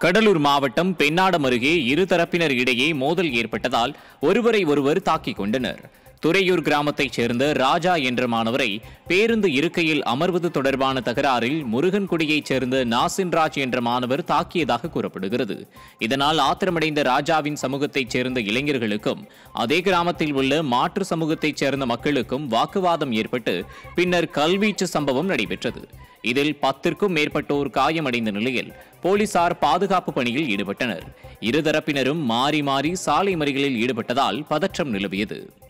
கடலூர் மாவட்டம் பெண்ணாடம் அருகே இருதரப்பினர் இடையே மோதல் ஏற்பட்டதால் ஒருவரை ஒருவர் தாக்கிக் கொண்டனர் துறையூர் கிராமத்தைச் சேர்ந்த ராஜா என்ற மாணவரை பேருந்து இருக்கையில் அமர்வது தொடர்பான தகராறில் முருகன்குடியைச் சேர்ந்த நாசின்ராஜ் என்ற மாணவர் தாக்கியதாக கூறப்படுகிறது இதனால் ஆத்திரமடைந்த ராஜாவின் சமூகத்தைச் சேர்ந்த இளைஞர்களுக்கும் அதே கிராமத்தில் உள்ள மாற்று சமூகத்தைச் சேர்ந்த மக்களுக்கும் வாக்குவாதம் ஏற்பட்டு பின்னர் கல்வீச்சு சம்பவம் நடைபெற்றது இதில் பத்திற்கும் மேற்பட்டோர் காயமடைந்த நிலையில் போலீசார் பாதுகாப்பு பணியில் ஈடுபட்டனர் இருதரப்பினரும் மாறி மாறி சாலை மறியலில் ஈடுபட்டதால் பதற்றம் நிலவியது